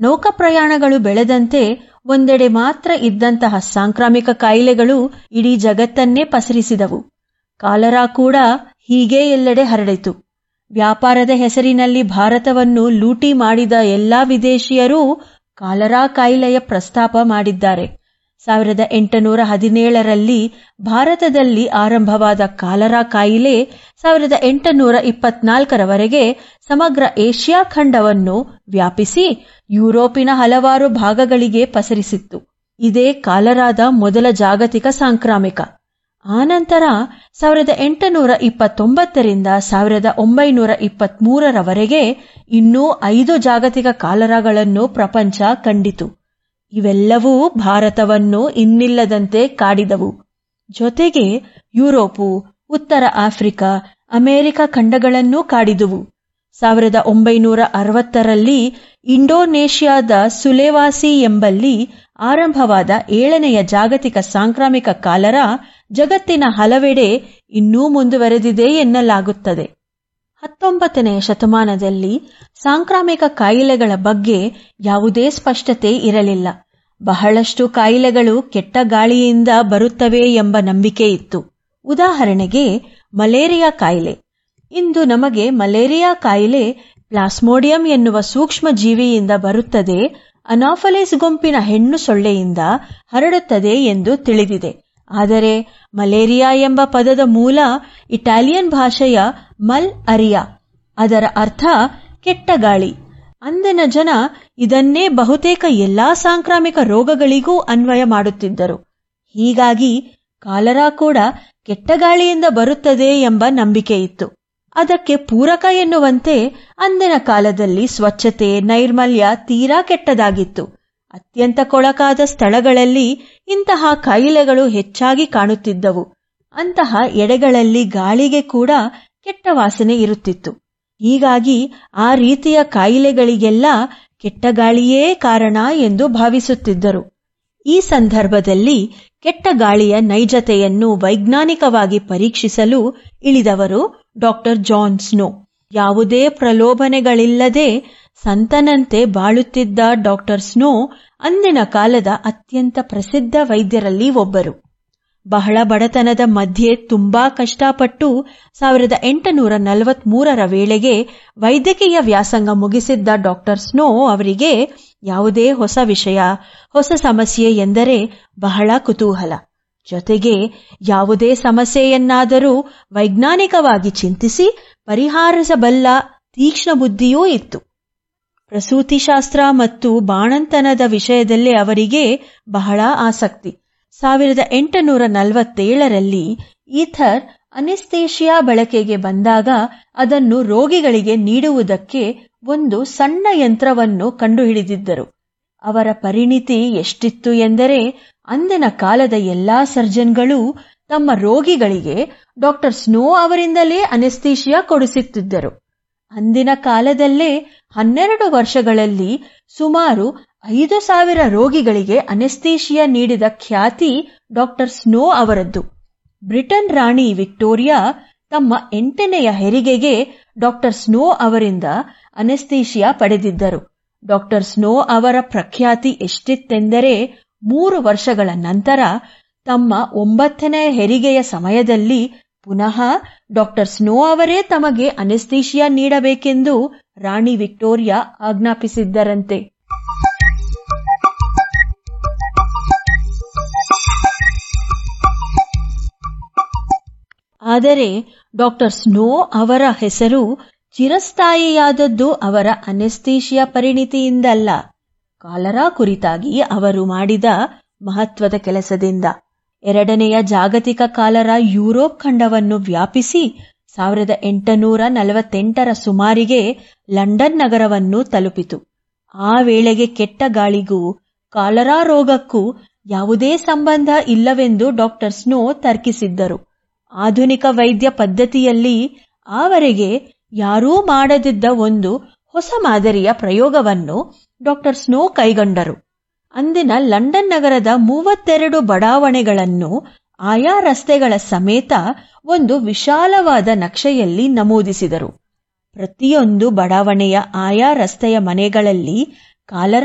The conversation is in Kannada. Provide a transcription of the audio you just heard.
ನೌಕಾಪ್ರಯಾಣಗಳು ಬೆಳೆದಂತೆ ಒಂದೆಡೆ ಮಾತ್ರ ಇದ್ದಂತಹ ಸಾಂಕ್ರಾಮಿಕ ಕಾಯಿಲೆಗಳು ಇಡೀ ಜಗತ್ತನ್ನೇ ಪಸರಿಸಿದವು ಕಾಲರಾ ಕೂಡ ಹೀಗೆ ಎಲ್ಲೆಡೆ ಹರಡಿತು ವ್ಯಾಪಾರದ ಹೆಸರಿನಲ್ಲಿ ಭಾರತವನ್ನು ಲೂಟಿ ಮಾಡಿದ ಎಲ್ಲಾ ವಿದೇಶಿಯರೂ ಕಾಲರಾ ಕಾಯಿಲೆಯ ಪ್ರಸ್ತಾಪ ಮಾಡಿದ್ದಾರೆ ಸಾವಿರದ ಎಂಟುನೂರ ಹದಿನೇಳರಲ್ಲಿ ಭಾರತದಲ್ಲಿ ಆರಂಭವಾದ ಕಾಲರಾ ಕಾಯಿಲೆ ಸಾವಿರದ ಎಂಟುನೂರ ಇಪ್ಪತ್ನಾಲ್ಕರವರೆಗೆ ಸಮಗ್ರ ಏಷ್ಯಾ ಖಂಡವನ್ನು ವ್ಯಾಪಿಸಿ ಯುರೋಪಿನ ಹಲವಾರು ಭಾಗಗಳಿಗೆ ಪಸರಿಸಿತ್ತು ಇದೇ ಕಾಲರಾದ ಮೊದಲ ಜಾಗತಿಕ ಸಾಂಕ್ರಾಮಿಕ ಆನಂತರ ಸಾವಿರದ ಎಂಟುನೂರ ಇಪ್ಪತ್ತೊಂಬತ್ತರಿಂದ ಸಾವಿರದ ಒಂಬೈನೂರ ಇಪ್ಪತ್ಮೂರರವರೆಗೆ ಇನ್ನೂ ಐದು ಜಾಗತಿಕ ಕಾಲರಾಗಳನ್ನು ಪ್ರಪಂಚ ಕಂಡಿತು ಇವೆಲ್ಲವೂ ಭಾರತವನ್ನು ಇನ್ನಿಲ್ಲದಂತೆ ಕಾಡಿದವು ಜೊತೆಗೆ ಯುರೋಪು ಉತ್ತರ ಆಫ್ರಿಕಾ ಅಮೆರಿಕ ಖಂಡಗಳನ್ನೂ ಕಾಡಿದುವು ಸಾವಿರದ ಒಂಬೈನೂರ ಅರವತ್ತರಲ್ಲಿ ಇಂಡೋನೇಷ್ಯಾದ ಸುಲೆವಾಸಿ ಎಂಬಲ್ಲಿ ಆರಂಭವಾದ ಏಳನೆಯ ಜಾಗತಿಕ ಸಾಂಕ್ರಾಮಿಕ ಕಾಲರ ಜಗತ್ತಿನ ಹಲವೆಡೆ ಇನ್ನೂ ಮುಂದುವರೆದಿದೆ ಎನ್ನಲಾಗುತ್ತದೆ ಹತ್ತೊಂಬತ್ತನೆಯ ಶತಮಾನದಲ್ಲಿ ಸಾಂಕ್ರಾಮಿಕ ಕಾಯಿಲೆಗಳ ಬಗ್ಗೆ ಯಾವುದೇ ಸ್ಪಷ್ಟತೆ ಇರಲಿಲ್ಲ ಬಹಳಷ್ಟು ಕಾಯಿಲೆಗಳು ಕೆಟ್ಟ ಗಾಳಿಯಿಂದ ಬರುತ್ತವೆ ಎಂಬ ನಂಬಿಕೆ ಇತ್ತು ಉದಾಹರಣೆಗೆ ಮಲೇರಿಯಾ ಕಾಯಿಲೆ ಇಂದು ನಮಗೆ ಮಲೇರಿಯಾ ಕಾಯಿಲೆ ಪ್ಲಾಸ್ಮೋಡಿಯಂ ಎನ್ನುವ ಸೂಕ್ಷ್ಮ ಜೀವಿಯಿಂದ ಬರುತ್ತದೆ ಅನಾಫಲಿಸ್ ಗುಂಪಿನ ಹೆಣ್ಣು ಸೊಳ್ಳೆಯಿಂದ ಹರಡುತ್ತದೆ ಎಂದು ತಿಳಿದಿದೆ ಆದರೆ ಮಲೇರಿಯಾ ಎಂಬ ಪದದ ಮೂಲ ಇಟಾಲಿಯನ್ ಭಾಷೆಯ ಮಲ್ ಅರಿಯಾ ಅದರ ಅರ್ಥ ಕೆಟ್ಟ ಗಾಳಿ ಅಂದಿನ ಜನ ಇದನ್ನೇ ಬಹುತೇಕ ಎಲ್ಲಾ ಸಾಂಕ್ರಾಮಿಕ ರೋಗಗಳಿಗೂ ಅನ್ವಯ ಮಾಡುತ್ತಿದ್ದರು ಹೀಗಾಗಿ ಕಾಲರಾ ಕೂಡ ಕೆಟ್ಟ ಗಾಳಿಯಿಂದ ಬರುತ್ತದೆ ಎಂಬ ನಂಬಿಕೆ ಇತ್ತು ಅದಕ್ಕೆ ಪೂರಕ ಎನ್ನುವಂತೆ ಅಂದಿನ ಕಾಲದಲ್ಲಿ ಸ್ವಚ್ಛತೆ ನೈರ್ಮಲ್ಯ ತೀರಾ ಕೆಟ್ಟದಾಗಿತ್ತು ಅತ್ಯಂತ ಕೊಳಕಾದ ಸ್ಥಳಗಳಲ್ಲಿ ಇಂತಹ ಕಾಯಿಲೆಗಳು ಹೆಚ್ಚಾಗಿ ಕಾಣುತ್ತಿದ್ದವು ಅಂತಹ ಎಡೆಗಳಲ್ಲಿ ಗಾಳಿಗೆ ಕೂಡ ಕೆಟ್ಟ ವಾಸನೆ ಇರುತ್ತಿತ್ತು ಹೀಗಾಗಿ ಆ ರೀತಿಯ ಕಾಯಿಲೆಗಳಿಗೆಲ್ಲ ಕೆಟ್ಟ ಗಾಳಿಯೇ ಕಾರಣ ಎಂದು ಭಾವಿಸುತ್ತಿದ್ದರು ಈ ಸಂದರ್ಭದಲ್ಲಿ ಕೆಟ್ಟ ಗಾಳಿಯ ನೈಜತೆಯನ್ನು ವೈಜ್ಞಾನಿಕವಾಗಿ ಪರೀಕ್ಷಿಸಲು ಇಳಿದವರು ಡಾಕ್ಟರ್ ಜಾನ್ ಸ್ನೋ ಯಾವುದೇ ಪ್ರಲೋಭನೆಗಳಿಲ್ಲದೆ ಸಂತನಂತೆ ಬಾಳುತ್ತಿದ್ದ ಡಾಕ್ಟರ್ ಸ್ನೋ ಅಂದಿನ ಕಾಲದ ಅತ್ಯಂತ ಪ್ರಸಿದ್ಧ ವೈದ್ಯರಲ್ಲಿ ಒಬ್ಬರು ಬಹಳ ಬಡತನದ ಮಧ್ಯೆ ತುಂಬಾ ಕಷ್ಟಪಟ್ಟು ಸಾವಿರದ ಎಂಟುನೂರ ನಲವತ್ಮೂರರ ವೇಳೆಗೆ ವೈದ್ಯಕೀಯ ವ್ಯಾಸಂಗ ಮುಗಿಸಿದ್ದ ಡಾಕ್ಟರ್ ಸ್ನೋ ಅವರಿಗೆ ಯಾವುದೇ ಹೊಸ ವಿಷಯ ಹೊಸ ಸಮಸ್ಯೆ ಎಂದರೆ ಬಹಳ ಕುತೂಹಲ ಜೊತೆಗೆ ಯಾವುದೇ ಸಮಸ್ಯೆಯನ್ನಾದರೂ ವೈಜ್ಞಾನಿಕವಾಗಿ ಚಿಂತಿಸಿ ಪರಿಹರಿಸಬಲ್ಲ ತೀಕ್ಷ್ಣ ಬುದ್ಧಿಯೂ ಇತ್ತು ಪ್ರಸೂತಿಶಾಸ್ತ್ರ ಮತ್ತು ಬಾಣಂತನದ ವಿಷಯದಲ್ಲಿ ಅವರಿಗೆ ಬಹಳ ಆಸಕ್ತಿ ಸಾವಿರದ ಎಂಟುನೂರ ನಲವತ್ತೇಳರಲ್ಲಿ ಈಥರ್ ಅನಿಸ್ತೇಷಿಯಾ ಬಳಕೆಗೆ ಬಂದಾಗ ಅದನ್ನು ರೋಗಿಗಳಿಗೆ ನೀಡುವುದಕ್ಕೆ ಒಂದು ಸಣ್ಣ ಯಂತ್ರವನ್ನು ಕಂಡುಹಿಡಿದಿದ್ದರು ಅವರ ಪರಿಣಿತಿ ಎಷ್ಟಿತ್ತು ಎಂದರೆ ಅಂದಿನ ಕಾಲದ ಎಲ್ಲಾ ಸರ್ಜನ್ಗಳು ತಮ್ಮ ರೋಗಿಗಳಿಗೆ ಡಾಕ್ಟರ್ ಸ್ನೋ ಅವರಿಂದಲೇ ಅನೆಸ್ತೇಷಿಯಾ ಕೊಡಿಸುತ್ತಿದ್ದರು ಅಂದಿನ ಕಾಲದಲ್ಲೇ ಹನ್ನೆರಡು ವರ್ಷಗಳಲ್ಲಿ ಸುಮಾರು ಐದು ಸಾವಿರ ರೋಗಿಗಳಿಗೆ ಅನೆಸ್ತೇಷಿಯಾ ನೀಡಿದ ಖ್ಯಾತಿ ಡಾಕ್ಟರ್ ಸ್ನೋ ಅವರದ್ದು ಬ್ರಿಟನ್ ರಾಣಿ ವಿಕ್ಟೋರಿಯಾ ತಮ್ಮ ಎಂಟನೆಯ ಹೆರಿಗೆಗೆ ಡಾಕ್ಟರ್ ಸ್ನೋ ಅವರಿಂದ ಅನೆಸ್ತೇಷಿಯಾ ಪಡೆದಿದ್ದರು ಡಾಕ್ಟರ್ ಸ್ನೋ ಅವರ ಪ್ರಖ್ಯಾತಿ ಎಷ್ಟಿತ್ತೆಂದರೆ ಮೂರು ವರ್ಷಗಳ ನಂತರ ತಮ್ಮ ಒಂಬತ್ತನೇ ಹೆರಿಗೆಯ ಸಮಯದಲ್ಲಿ ಪುನಃ ಡಾಕ್ಟರ್ ಸ್ನೋ ಅವರೇ ತಮಗೆ ಅನೆಸ್ತೇಷಿಯಾ ನೀಡಬೇಕೆಂದು ರಾಣಿ ವಿಕ್ಟೋರಿಯಾ ಆಜ್ಞಾಪಿಸಿದ್ದರಂತೆ ಆದರೆ ಡಾಕ್ಟರ್ ಸ್ನೋ ಅವರ ಹೆಸರು ಚಿರಸ್ಥಾಯಿಯಾದದ್ದು ಅವರ ಅನೆಸ್ತೇಷಿಯಾ ಪರಿಣಿತಿಯಿಂದಲ್ಲ ಕಾಲರಾ ಕುರಿತಾಗಿ ಅವರು ಮಾಡಿದ ಮಹತ್ವದ ಕೆಲಸದಿಂದ ಎರಡನೆಯ ಜಾಗತಿಕ ಕಾಲರ ಯುರೋಪ್ ಖಂಡವನ್ನು ವ್ಯಾಪಿಸಿ ಸಾವಿರದ ಎಂಟುನೂರ ನಲವತ್ತೆಂಟರ ಸುಮಾರಿಗೆ ಲಂಡನ್ ನಗರವನ್ನು ತಲುಪಿತು ಆ ವೇಳೆಗೆ ಕೆಟ್ಟ ಗಾಳಿಗೂ ಕಾಲರಾ ರೋಗಕ್ಕೂ ಯಾವುದೇ ಸಂಬಂಧ ಇಲ್ಲವೆಂದು ಡಾಕ್ಟರ್ ಸ್ನೋ ತರ್ಕಿಸಿದ್ದರು ಆಧುನಿಕ ವೈದ್ಯ ಪದ್ಧತಿಯಲ್ಲಿ ಆವರೆಗೆ ಯಾರೂ ಮಾಡದಿದ್ದ ಒಂದು ಹೊಸ ಮಾದರಿಯ ಪ್ರಯೋಗವನ್ನು ಡಾಕ್ಟರ್ ಸ್ನೋ ಕೈಗೊಂಡರು ಅಂದಿನ ಲಂಡನ್ ನಗರದ ಮೂವತ್ತೆರಡು ಬಡಾವಣೆಗಳನ್ನು ಆಯಾ ರಸ್ತೆಗಳ ಸಮೇತ ಒಂದು ವಿಶಾಲವಾದ ನಕ್ಷೆಯಲ್ಲಿ ನಮೂದಿಸಿದರು ಪ್ರತಿಯೊಂದು ಬಡಾವಣೆಯ ಆಯಾ ರಸ್ತೆಯ ಮನೆಗಳಲ್ಲಿ ಕಾಲರ